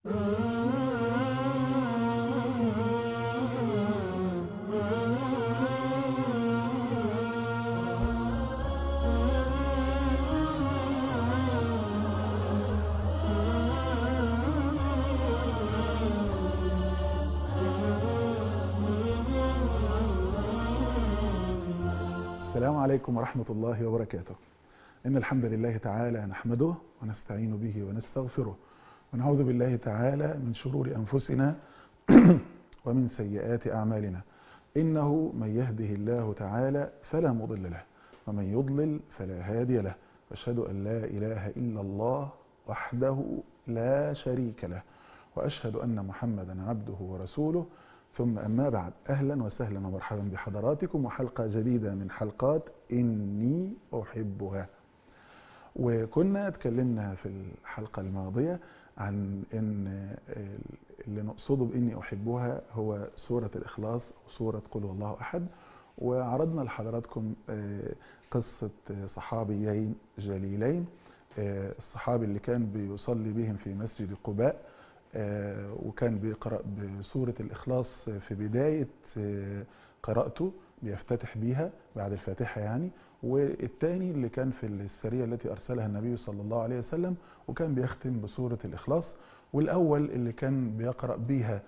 السلام عليكم ورحمة الله وبركاته إن الحمد لله تعالى نحمده ونستعين به ونستغفره ونعوذ بالله تعالى من شرور أنفسنا ومن سيئات أعمالنا إنه من يهده الله تعالى فلا مضل له ومن يضلل فلا هادي له وأشهد أن لا إله إلا الله وحده لا شريك له وأشهد أن محمدا عبده ورسوله ثم أما بعد أهلا وسهلا ومرحبا بحضراتكم وحلقة جديدة من حلقات إني أحبها وكنا اتكلمنا في الحلقة الماضية عن إن اللي نقصده بإني أحبها هو سورة الإخلاص وسورة قل الله أحد وعرضنا لحضراتكم قصة صحابيين جليلين الصحابي اللي كان بيصلي بهم في مسجد قباء وكان بيقرأ بسورة الإخلاص في بداية قراءته بيفتتح بيها بعد الفاتحة يعني والتاني اللي كان في السرية التي أرسلها النبي صلى الله عليه وسلم وكان بيختم بسورة الإخلاص والأول اللي كان بيقرأ بيها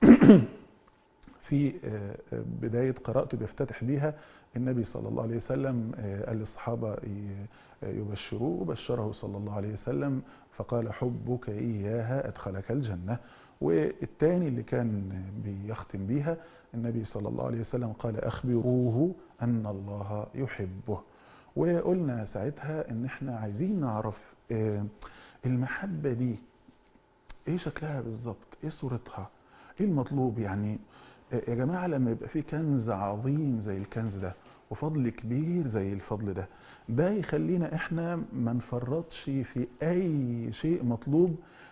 في بداية قراءته بيفتتح بيها النبي صلى الله عليه وسلم قال للصحابة يبشروه وبشره صلى الله عليه وسلم فقال حبك إياها أدخلك الجنة والتاني اللي كان بيختم بيها النبي صلى الله عليه وسلم قال أخبروه أن الله يحبه وقلنا ساعتها ان احنا عايزين نعرف المحبة دي ايه شكلها بالظبط ايه صورتها ايه المطلوب يعني يا جماعة لما يبقى في كنز عظيم زي الكنز ده وفضل كبير زي الفضل ده ده يخلينا احنا ما نفرطش في اي شيء مطلوب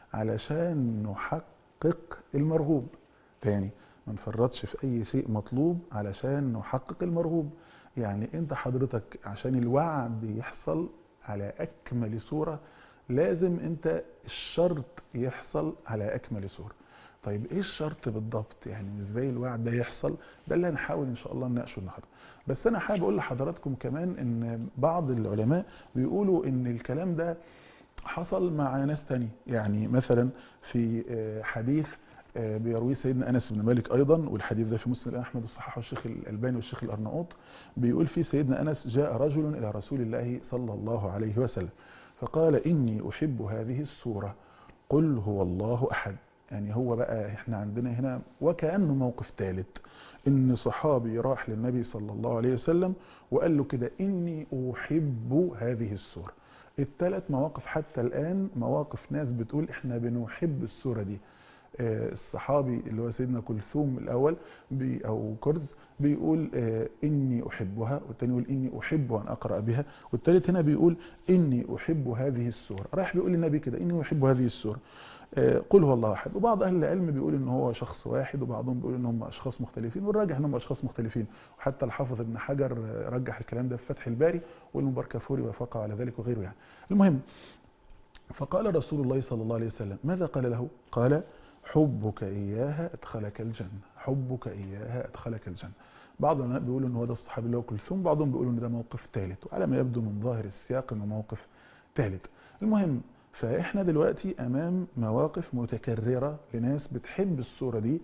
علشان نحقق المرغوب تاني ما نفرطش في اي شيء مطلوب علشان نحقق المرغوب يعني انت حضرتك عشان الوعد يحصل على اكمل صورة لازم انت الشرط يحصل على اكمل صورة طيب ايه الشرط بالضبط يعني ازاي الوعد ده يحصل ده اللي هنحاول ان شاء الله نناقشه النهارده بس انا حابب اقول لحضراتكم كمان ان بعض العلماء بيقولوا ان الكلام ده حصل مع ناس تانية يعني مثلا في حديث بيرويه سيدنا انس بن مالك ايضا والحديث ده في مسند احمد وصححه الشيخ الالباني والشيخ الارناؤوط بيقول فيه سيدنا انس جاء رجل الى رسول الله صلى الله عليه وسلم فقال اني احب هذه السوره قل هو الله احد يعني هو بقى احنا عندنا هنا وكأنه موقف ثالث ان صحابي راح للنبي صلى الله عليه وسلم وقال له كده اني احب هذه السورة الثلاث مواقف حتى الان مواقف ناس بتقول احنا بنحب السورة دي الصحابي اللي هو سيدنا كلثوم الاول بي او كرز بيقول اني احبها والتاني يقول اني احب ان اقرا بها والتالت هنا بيقول اني احب هذه السوره راح بيقول للنبي كده اني احب هذه السوره قل هو الله احد وبعض اهل العلم بيقول ان هو شخص واحد وبعضهم بيقول ان هم اشخاص مختلفين والراجح ان هم اشخاص مختلفين وحتى الحافظ ابن حجر رجح الكلام ده في فتح الباري والمباركفوري وافق على ذلك وغيره يعني المهم فقال رسول الله صلى الله عليه وسلم ماذا قال له قال حبك إياها أدخلك الجنة حبك إياها أدخلك الجنة بعض العلماء بيقولوا ان هو ده الصحابي اللي هو كلثوم بعضهم بيقولوا ان ده موقف ثالث وعلى ما يبدو من ظاهر السياق انه موقف ثالث المهم فاحنا دلوقتي امام مواقف متكررة لناس بتحب الصورة دي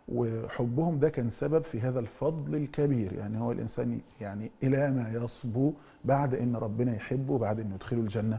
وحبهم ده كان سبب في هذا الفضل الكبير يعني هو الانسان يعني الى ما يصبو بعد ان ربنا يحبه بعد انه يدخله الجنة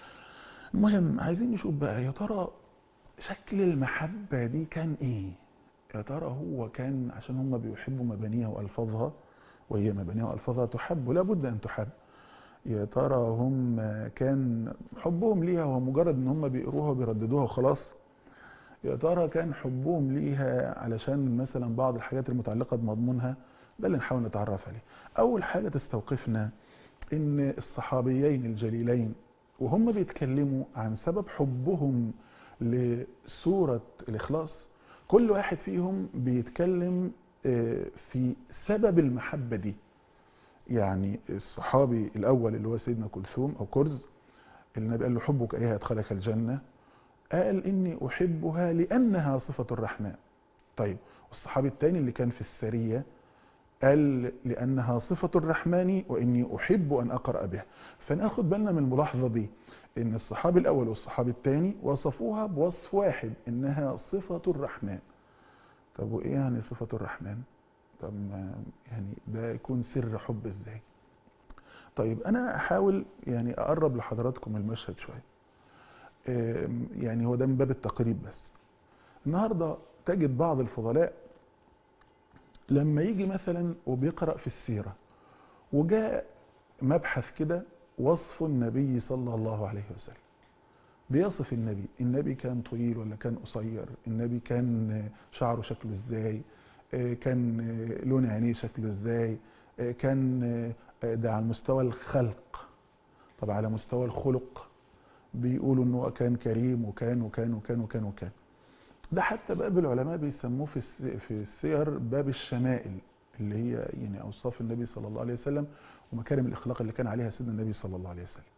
المهم عايزين نشوف بقى يا ترى شكل المحبة دي كان ايه يا ترى هو كان عشان هم بيحبوا مبانيها والفاظها وهي مبانيها والفاظها تحب لابد ان تحب يا ترى هم كان حبهم ليها هو مجرد ان هم بيقروها وبيرددوها وخلاص يا ترى كان حبهم ليها علشان مثلا بعض الحاجات المتعلقة بمضمونها ده اللي نحاول نتعرف عليه اول حاجة تستوقفنا ان الصحابيين الجليلين وهم بيتكلموا عن سبب حبهم لسورة الإخلاص كل واحد فيهم بيتكلم في سبب المحبة دي يعني الصحابي الأول اللي هو سيدنا كلثوم أو كرز النبي قال له حبك إياها أدخلك الجنة قال إني أحبها لأنها صفة الرحمن طيب والصحابي الثاني اللي كان في السرية قال لأنها صفة الرحمن وإني أحب أن أقرأ بها فناخد بالنا من الملاحظة دي إن الصحابي الأول والصحابي الثاني وصفوها بوصف واحد إنها صفة الرحمن طب وإيه يعني صفة الرحمن طب ما يعني ده يكون سر حب إزاي طيب أنا أحاول يعني أقرب لحضراتكم المشهد شوية يعني هو ده من باب التقريب بس النهاردة تجد بعض الفضلاء لما يجي مثلا وبيقرأ في السيرة وجاء مبحث كده وصف النبي صلى الله عليه وسلم بيصف النبي النبي كان طويل ولا كان قصير النبي كان شعره شكله ازاي كان لون عينيه شكله ازاي كان ده على مستوى الخلق طب على مستوى الخلق بيقولوا انه كان كريم وكان وكان وكان وكان وكان ده حتى باب العلماء بيسموه في في السير باب الشمائل اللي هي يعني اوصاف النبي صلى الله عليه وسلم ومكارم الاخلاق اللي كان عليها سيدنا النبي صلى الله عليه وسلم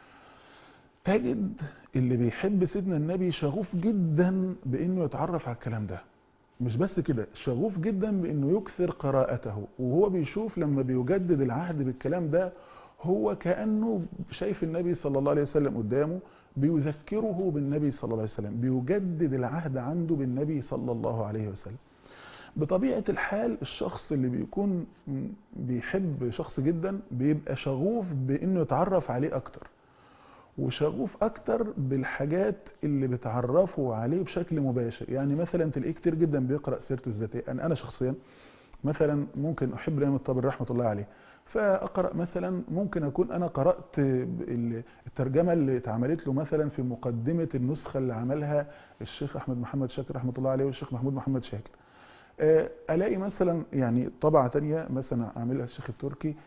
تجد اللي بيحب سيدنا النبي شغوف جدا بانه يتعرف على الكلام ده مش بس كده شغوف جدا بانه يكثر قراءته وهو بيشوف لما بيجدد العهد بالكلام ده هو كانه شايف النبي صلى الله عليه وسلم قدامه بيذكره بالنبي صلى الله عليه وسلم بيجدد العهد عنده بالنبي صلى الله عليه وسلم بطبيعة الحال الشخص اللي بيكون بيحب شخص جدا بيبقى شغوف بانه يتعرف عليه اكتر وشغوف اكتر بالحاجات اللي بتعرفه عليه بشكل مباشر يعني مثلا تلاقيه كتير جدا بيقرأ سيرته الذاتية انا انا شخصيا مثلا ممكن احب الامام الطبري رحمة الله عليه فاقرا مثلا ممكن اكون انا قرات الترجمه اللي اتعملت له مثلا في مقدمه النسخه اللي عملها الشيخ احمد محمد شاكر رحمه الله عليه والشيخ محمود محمد شاكر الاقي مثلا يعني طبعه تانية مثلا عاملها الشيخ التركي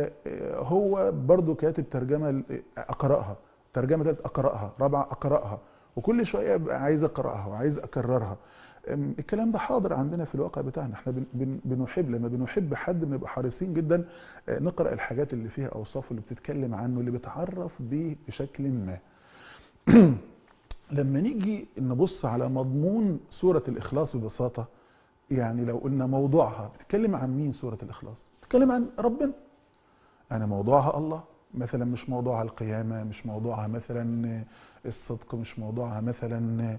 هو برضو كاتب ترجمه اقراها ترجمه ثالثه اقراها رابعه اقراها وكل شويه ابقى عايز اقراها وعايز اكررها الكلام ده حاضر عندنا في الواقع بتاعنا احنا بنحب لما بنحب حد بنبقى حريصين جدا نقرا الحاجات اللي فيها اوصافه اللي بتتكلم عنه اللي بتعرف بيه بشكل ما لما نيجي نبص على مضمون سوره الاخلاص ببساطه يعني لو قلنا موضوعها بتتكلم عن مين سوره الاخلاص بتتكلم عن ربنا انا موضوعها الله مثلا مش موضوعها القيامه مش موضوعها مثلا الصدق مش موضوعها مثلا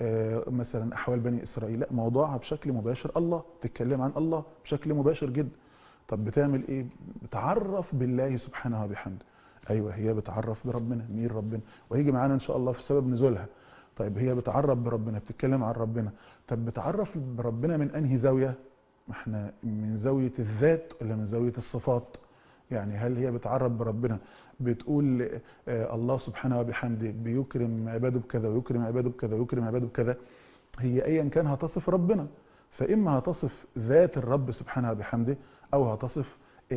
مثلا احوال بني اسرائيل لا موضوعها بشكل مباشر الله تتكلم عن الله بشكل مباشر جدا طب بتعمل ايه بتعرف بالله سبحانه وبحمده ايوه هي بتعرف بربنا مين ربنا وهيجي معانا ان شاء الله في سبب نزولها طيب هي بتعرف بربنا بتتكلم عن ربنا طب بتعرف بربنا من انهي زاويه احنا من زاويه الذات ولا من زاويه الصفات يعني هل هي بتعرف بربنا بتقول الله سبحانه وبحمده بيكرم عباده بكذا ويكرم عباده بكذا ويكرم عباده بكذا هي ايا كان هتصف ربنا فاما هتصف ذات الرب سبحانه وبحمده او هتصف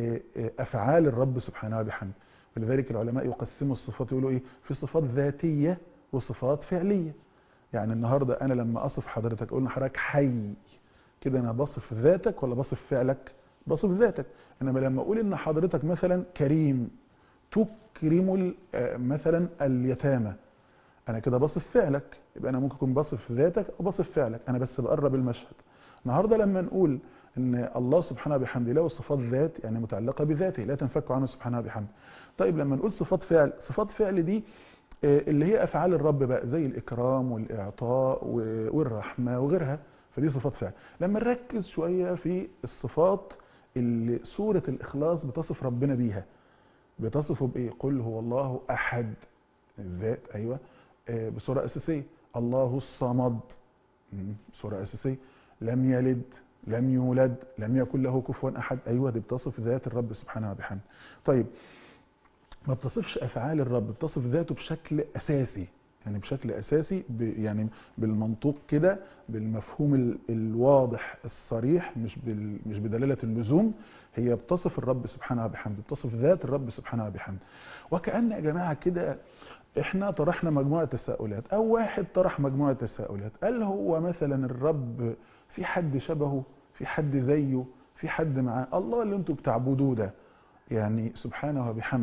افعال الرب سبحانه وبحمده ولذلك العلماء يقسموا الصفات يقولوا ايه في صفات ذاتيه وصفات فعليه يعني النهارده انا لما اصف حضرتك اقول لحضرتك حي كده انا بصف ذاتك ولا بصف فعلك بصف ذاتك انما لما اقول ان حضرتك مثلا كريم تكرم مثلا اليتامى انا كده بصف فعلك يبقى انا ممكن اكون بصف ذاتك او بصف فعلك انا بس بقرب المشهد النهارده لما نقول ان الله سبحانه وبحمده له صفات ذات يعني متعلقه بذاته لا تنفك عنه سبحانه وبحمده طيب لما نقول صفات فعل صفات فعل دي اللي هي افعال الرب بقى زي الاكرام والاعطاء والرحمه وغيرها فدي صفات فعل لما نركز شويه في الصفات اللي سوره الاخلاص بتصف ربنا بيها بتصفه بايه قل هو الله احد الذات ايوه بصوره اساسيه الله الصمد بصوره اساسيه لم يلد لم يولد لم يكن له كفوا احد ايوه دي بتصف ذات الرب سبحانه وبحمده طيب ما بتصفش افعال الرب بتصف ذاته بشكل اساسي يعني بشكل اساسي يعني بالمنطوق كده بالمفهوم الواضح الصريح مش مش بدلاله اللزوم هي بتصف الرب سبحانه وبحمده بتصف ذات الرب سبحانه وبحمده وكأن يا جماعه كده احنا طرحنا مجموعه تساؤلات او واحد طرح مجموعه تساؤلات قال هو مثلا الرب في حد شبهه في حد زيه في حد معاه الله اللي انتوا بتعبدوه ده يعني سبحانه وبحمده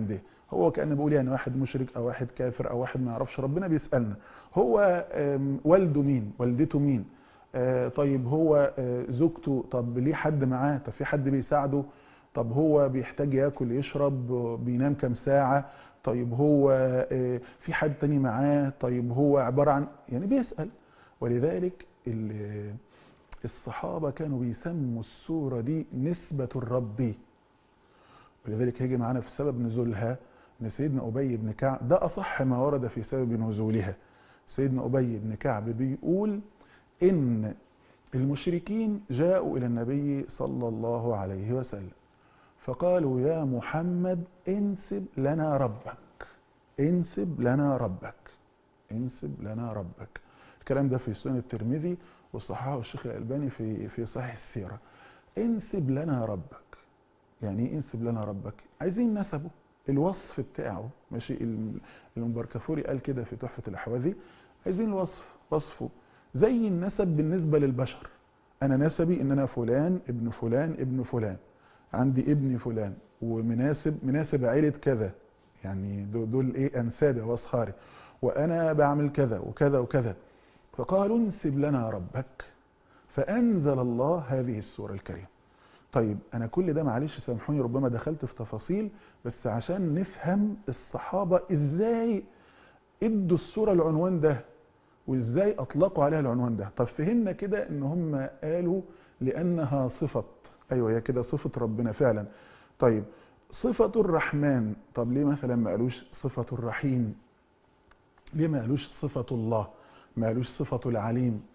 هو كأنه بيقول يعني واحد مشرك او واحد كافر او واحد ما يعرفش ربنا بيسألنا هو آم، والده مين والدته مين آه، طيب هو آه، زوجته طب ليه حد معاه طب في حد بيساعده طب هو بيحتاج ياكل يشرب بينام كام ساعة طيب هو آه، في حد تاني معاه طيب هو عبارة عن يعني بيسأل ولذلك ال- الصحابة كانوا بيسموا السورة دي نسبة الرب ولذلك هيجي معانا في سبب نزولها ان سيدنا ابي بن كعب ده اصح ما ورد في سبب نزولها سيدنا ابي بن كعب بيقول ان المشركين جاءوا الى النبي صلى الله عليه وسلم فقالوا يا محمد انسب لنا ربك انسب لنا ربك انسب لنا ربك الكلام ده في سنن الترمذي وصححه الشيخ الألباني في في صحيح السيرة انسب لنا ربك يعني ايه انسب لنا ربك عايزين نسبه الوصف بتاعه ماشي الم- المبركفوري قال كده في تحفة الأحواذي عايزين الوصف وصفه زي النسب بالنسبة للبشر أنا نسبي إن أنا فلان ابن فلان ابن فلان عندي ابن فلان ومناسب مناسب عيلة كذا يعني دول, دول ايه انسابي واصهاري وانا بعمل كذا وكذا وكذا فقالوا انسب لنا ربك فانزل الله هذه السوره الكريمه طيب انا كل ده معلش سامحوني ربما دخلت في تفاصيل بس عشان نفهم الصحابه ازاي ادوا السوره العنوان ده وازاي اطلقوا عليها العنوان ده طب فهمنا كده ان هم قالوا لانها صفه ايوه هي كده صفه ربنا فعلا طيب صفه الرحمن طب ليه مثلا ما قالوش صفه الرحيم ليه ما قالوش صفه الله ما قالوش صفه العليم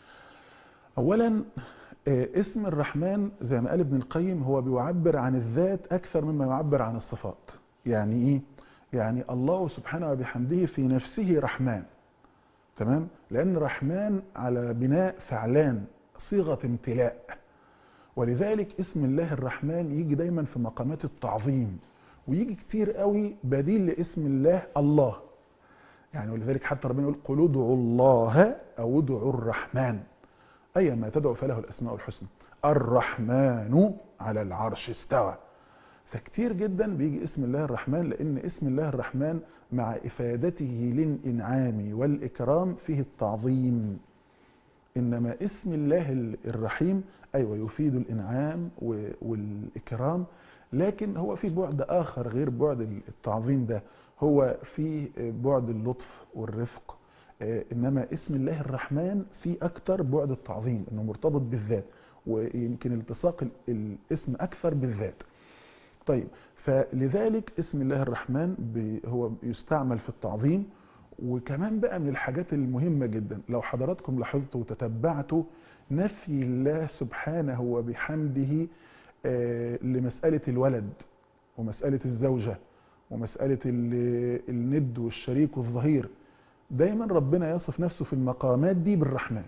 اولا آه، اسم الرحمن زي ما قال ابن القيم هو بيعبر عن الذات اكثر مما يعبر عن الصفات يعني ايه يعني الله سبحانه وبحمده في نفسه رحمن تمام لان رحمن على بناء فعلان صيغه امتلاء ولذلك اسم الله الرحمن يجي دايما في مقامات التعظيم ويجي كتير قوي بديل لاسم الله الله يعني ولذلك حتى ربنا يقول قل ادعوا الله او ادعوا الرحمن ايا ما تدعو فله الاسماء الحسنى الرحمن على العرش استوى فكتير جدا بيجي اسم الله الرحمن لان اسم الله الرحمن مع افادته للانعام والاكرام فيه التعظيم انما اسم الله الرحيم ايوه يفيد الانعام و- والاكرام لكن هو في بعد اخر غير بعد التعظيم ده هو في بعد اللطف والرفق آه، انما اسم الله الرحمن في اكتر بعد التعظيم انه مرتبط بالذات ويمكن التصاق ال- الاسم اكثر بالذات طيب فلذلك اسم الله الرحمن بي- هو يستعمل في التعظيم وكمان بقى من الحاجات المهمة جدا لو حضراتكم لاحظتوا وتتبعتوا نفي الله سبحانه وبحمده آه، لمسألة الولد ومسألة الزوجة ومسألة ال- الند والشريك والظهير دايما ربنا يصف نفسه في المقامات دي بالرحمن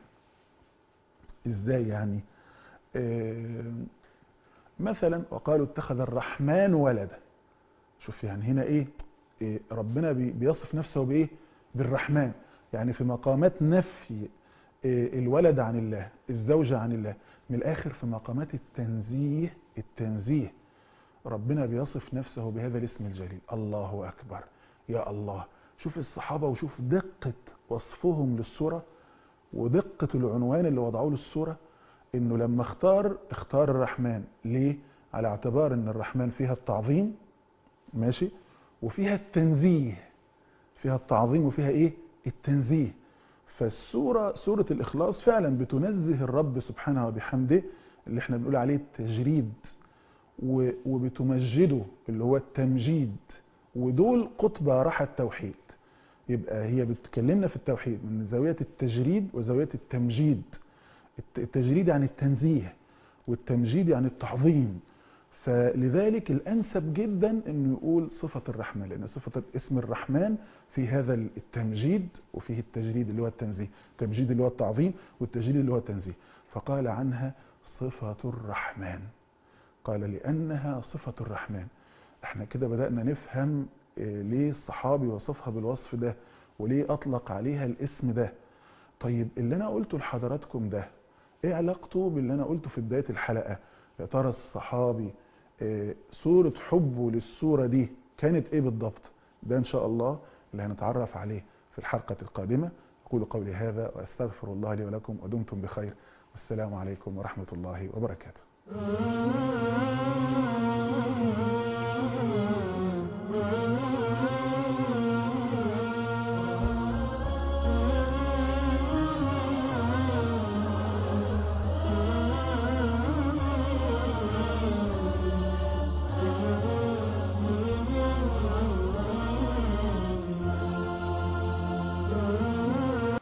ازاي يعني آه، مثلا وقالوا اتخذ الرحمن ولدا شوف يعني هنا ايه, إيه ربنا بي- بيصف نفسه بايه بالرحمن يعني في مقامات نفي إيه الولد عن الله الزوجة عن الله من الاخر في مقامات التنزيه التنزيه ربنا بيصف نفسه بهذا الاسم الجليل الله اكبر يا الله شوف الصحابة وشوف دقة وصفهم للسورة ودقة العنوان اللي وضعوه للسورة انه لما اختار اختار الرحمن ليه على اعتبار ان الرحمن فيها التعظيم ماشي وفيها التنزيه فيها التعظيم وفيها ايه التنزيه فالسورة سورة الإخلاص فعلا بتنزه الرب سبحانه وبحمده اللي احنا بنقول عليه التجريد و- وبتمجده اللي هو التمجيد ودول قطب راحة التوحيد يبقى هي بتكلمنا في التوحيد من زاوية التجريد وزاوية التمجيد الت- التجريد عن التنزيه والتمجيد عن التعظيم فلذلك الأنسب جدا أنه يقول صفة الرحمن لأن صفة اسم الرحمن في هذا التمجيد وفيه التجريد اللي هو التنزيه التمجيد اللي هو التعظيم والتجريد اللي هو التنزيه فقال عنها صفة الرحمن قال لأنها صفة الرحمن احنا كده بدأنا نفهم آه، ليه الصحابي وصفها بالوصف ده وليه أطلق عليها الاسم ده طيب اللي أنا قلته لحضراتكم ده ايه علاقته باللي أنا قلته في بداية الحلقة يا ترى الصحابي آه، صورة حبه للصورة دي كانت ايه بالضبط ده ان شاء الله اللي هنتعرف عليه في الحلقة القادمة أقول قولي هذا وأستغفر الله لي ولكم ودمتم بخير والسلام عليكم ورحمة الله وبركاته